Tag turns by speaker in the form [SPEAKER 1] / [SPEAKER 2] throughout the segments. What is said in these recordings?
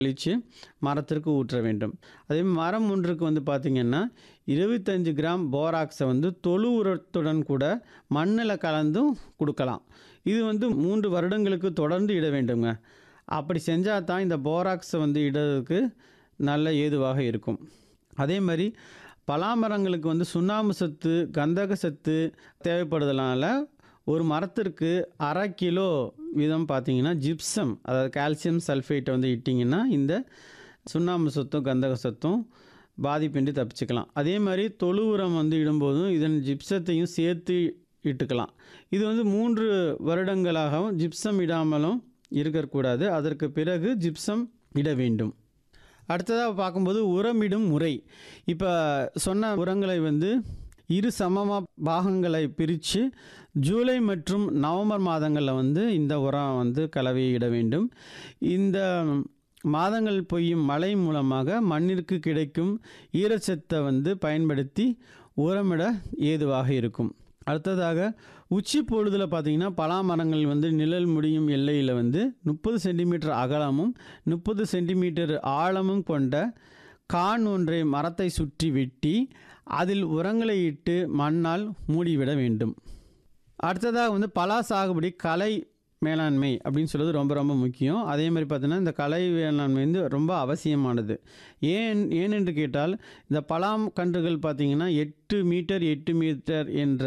[SPEAKER 1] கழித்து மரத்திற்கு ஊற்ற வேண்டும் அதே மரம் ஒன்றுக்கு வந்து பார்த்திங்கன்னா இருபத்தஞ்சு கிராம் போராக்ஸை வந்து தொழு உரத்துடன் கூட மண்ணில் கலந்தும் கொடுக்கலாம் இது வந்து மூன்று வருடங்களுக்கு தொடர்ந்து இட வேண்டுங்க அப்படி செஞ்சால் தான் இந்த போராக்ஸை வந்து இடறதுக்கு நல்ல ஏதுவாக இருக்கும் அதே மாதிரி பலாமரங்களுக்கு வந்து சுண்ணாம்பு சத்து கந்தக சத்து தேவைப்படுறதுனால ஒரு மரத்திற்கு அரை கிலோ வீதம் பார்த்தீங்கன்னா ஜிப்சம் அதாவது கால்சியம் சல்ஃபேட்டை வந்து இட்டிங்கன்னா இந்த சுண்ணாம்பு சத்தும் கந்தக சத்தும் பாதிப்பின்றி தப்பிச்சுக்கலாம் அதே மாதிரி தொழு உரம் வந்து இடும்போதும் இதன் ஜிப்சத்தையும் சேர்த்து இட்டுக்கலாம் இது வந்து மூன்று வருடங்களாகவும் ஜிப்சம் இடாமலும் இருக்கக்கூடாது அதற்கு பிறகு ஜிப்சம் இட வேண்டும் அடுத்ததாக பார்க்கும்போது உரமிடும் முறை இப்போ சொன்ன உரங்களை வந்து இரு சமமாக பாகங்களை பிரித்து ஜூலை மற்றும் நவம்பர் மாதங்களில் வந்து இந்த உரம் வந்து கலவையை இட வேண்டும் இந்த மாதங்கள் பெய்யும் மழை மூலமாக மண்ணிற்கு கிடைக்கும் ஈரச்சத்தை வந்து பயன்படுத்தி உரமிட ஏதுவாக இருக்கும் அடுத்ததாக உச்சி பொழுதில் பார்த்தீங்கன்னா பலா மரங்கள் வந்து நிழல் முடியும் எல்லையில் வந்து முப்பது சென்டிமீட்டர் அகலமும் முப்பது சென்டிமீட்டர் ஆழமும் கொண்ட கான் ஒன்றை மரத்தை சுற்றி வெட்டி அதில் உரங்களை இட்டு மண்ணால் மூடிவிட வேண்டும் அடுத்ததாக வந்து பலா சாகுபடி கலை மேலாண்மை அப்படின்னு சொல்கிறது ரொம்ப ரொம்ப முக்கியம் அதே மாதிரி பார்த்தீங்கன்னா இந்த கலை மேலாண்மை வந்து ரொம்ப அவசியமானது ஏன் ஏனென்று கேட்டால் இந்த பலாம் கன்றுகள் பார்த்திங்கன்னா எட்டு மீட்டர் எட்டு மீட்டர் என்ற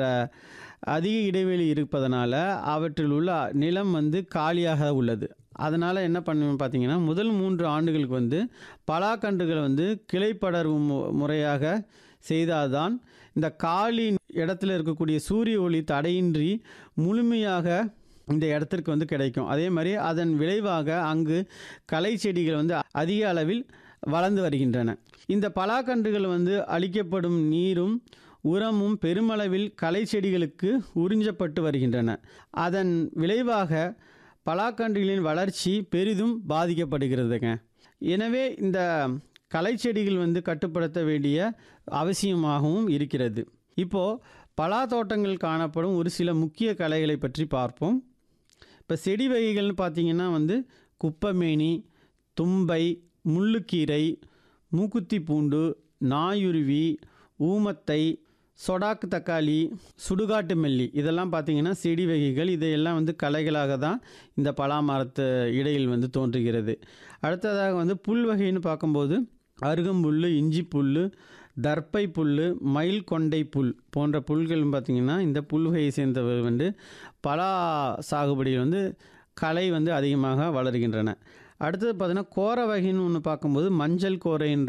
[SPEAKER 1] அதிக இடைவெளி இருப்பதனால அவற்றில் உள்ள நிலம் வந்து காலியாக உள்ளது அதனால் என்ன பண்ணுவேன் பார்த்தீங்கன்னா முதல் மூன்று ஆண்டுகளுக்கு வந்து பலாக்கன்றுகளை வந்து கிளைப்படர்வு மு- முறையாக செய்தால்தான் இந்த காலி இடத்துல இருக்கக்கூடிய சூரிய ஒளி தடையின்றி முழுமையாக இந்த இடத்திற்கு வந்து கிடைக்கும் அதே மாதிரி அதன் விளைவாக அங்கு களை செடிகள் வந்து அதிக அளவில் வளர்ந்து வருகின்றன இந்த பலாக்கன்றுகள் வந்து அளிக்கப்படும் நீரும் உரமும் பெருமளவில் களை செடிகளுக்கு உறிஞ்சப்பட்டு வருகின்றன அதன் விளைவாக பலாக்கன்றுகளின் வளர்ச்சி பெரிதும் பாதிக்கப்படுகிறதுங்க எனவே இந்த களை செடிகள் வந்து கட்டுப்படுத்த வேண்டிய அவசியமாகவும் இருக்கிறது இப்போது பலா தோட்டங்கள் காணப்படும் ஒரு சில முக்கிய கலைகளை பற்றி பார்ப்போம் இப்போ செடி வகைகள்னு பார்த்தீங்கன்னா வந்து குப்பமேனி தும்பை முள்ளுக்கீரை மூக்குத்தி பூண்டு நாயுருவி ஊமத்தை சொடாக்கு தக்காளி சுடுகாட்டு மல்லி இதெல்லாம் பார்த்தீங்கன்னா செடி வகைகள் இதையெல்லாம் வந்து கலைகளாக தான் இந்த பலா மரத்து இடையில் வந்து தோன்றுகிறது அடுத்ததாக வந்து புல் வகைன்னு பார்க்கும்போது அருகம்புல் இஞ்சி புல் தர்ப்பை புல் மயில் கொண்டை புல் போன்ற புல்கள் பார்த்திங்கன்னா இந்த புல் வகையை சேர்ந்தவை வந்து பலா சாகுபடியில் வந்து களை வந்து அதிகமாக வளர்கின்றன அடுத்தது பார்த்திங்கன்னா கோரை வகைன்னு ஒன்று பார்க்கும்போது மஞ்சள் கோரை என்ற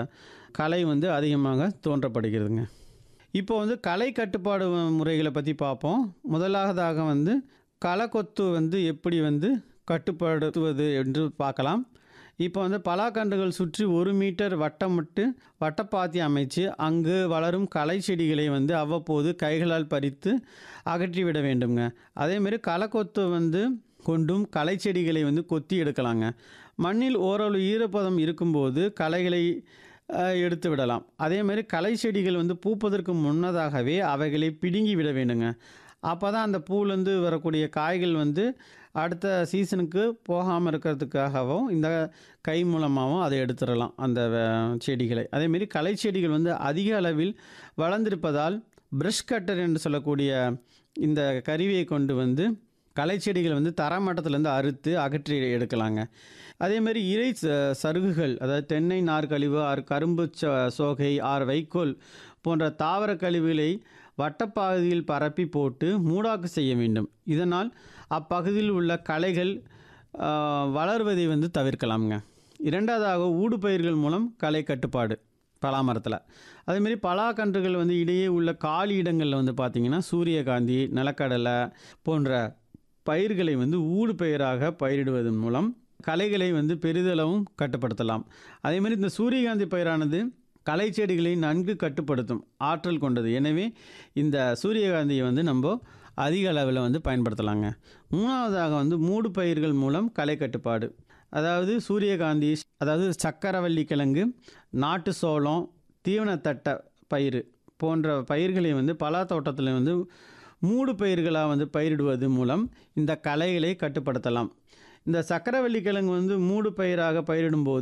[SPEAKER 1] கலை வந்து அதிகமாக தோன்றப்படுகிறதுங்க இப்போ வந்து கலை கட்டுப்பாடு முறைகளை பற்றி பார்ப்போம் முதலாவதாக வந்து களை கொத்து வந்து எப்படி வந்து கட்டுப்படுத்துவது என்று பார்க்கலாம் இப்போ வந்து பலாக்கன்றுகள் சுற்றி ஒரு மீட்டர் வட்டமிட்டு வட்டப்பாத்தி அமைச்சு அங்கு வளரும் களை செடிகளை வந்து அவ்வப்போது கைகளால் பறித்து அகற்றிவிட வேண்டுங்க அதேமாரி களக்கொத்து வந்து கொண்டும் களை செடிகளை வந்து கொத்தி எடுக்கலாங்க மண்ணில் ஓரளவு ஈரப்பதம் இருக்கும்போது களைகளை அஹ், எடுத்து விடலாம் அதே மாதிரி களை செடிகள் வந்து பூப்பதற்கு முன்னதாகவே அவைகளை பிடுங்கி விட வேண்டுங்க அப்போ தான் அந்த பூலேருந்து வரக்கூடிய காய்கள் வந்து அடுத்த சீசனுக்கு போகாமல் இருக்கிறதுக்காகவும் இந்த கை மூலமாகவும் அதை எடுத்துடலாம் அந்த அஹ், செடிகளை அதேமாரி களை செடிகள் வந்து அதிக அளவில் வளர்ந்திருப்பதால் பிரஷ் கட்டர் என்று சொல்லக்கூடிய இந்த கருவியை கொண்டு வந்து களை செடிகளை வந்து தரமட்டத்திலேருந்து அறுத்து அகற்றி எடுக்கலாங்க அதே மாதிரி இறை ச- சருகுகள் அதாவது தென்னை நார் கழிவு ஆர் கரும்பு ச- சோகை ஆர் வைக்கோல் போன்ற தாவர கழிவுகளை வட்டப்பகுதியில் பரப்பி போட்டு மூடாக்கு செய்ய வேண்டும் இதனால் அப்பகுதியில் உள்ள களைகள் ஆ, வளர்வதை வந்து தவிர்க்கலாம்ங்க இரண்டாவதாக ஊடுபயிர்கள் மூலம் களை கட்டுப்பாடு பலாமரத்தில் அதேமாரி பலாக்கன்றுகள் வந்து இடையே உள்ள காலி இடங்களில் வந்து பார்த்திங்கன்னா சூரியகாந்தி நிலக்கடலை போன்ற பயிர்களை வந்து ஊடு பயிராக பயிரிடுவதன் மூலம் களைகளை வந்து பெரிதளவும் கட்டுப்படுத்தலாம் அதேமாதிரி இந்த சூரியகாந்தி பயிரானது களை செடிகளை நன்கு கட்டுப்படுத்தும் ஆற்றல் கொண்டது எனவே இந்த சூரியகாந்தியை வந்து நம்ம அதிக அளவில் வந்து பயன்படுத்தலாங்க மூணாவதாக வந்து மூடு பயிர்கள் மூலம் களை கட்டுப்பாடு அதாவது சூரியகாந்தி அதாவது சக்கரவள்ளி கிழங்கு நாட்டு சோளம் தீவனத்தட்டை பயிர் போன்ற பயிர்களை வந்து பலா தோட்டத்தில் வந்து மூடு பயிர்களாக வந்து பயிரிடுவது மூலம் இந்த களைகளை கட்டுப்படுத்தலாம் இந்த சக்கரவள்ளி கிழங்கு வந்து மூடு பயிராக பயிரிடும்போது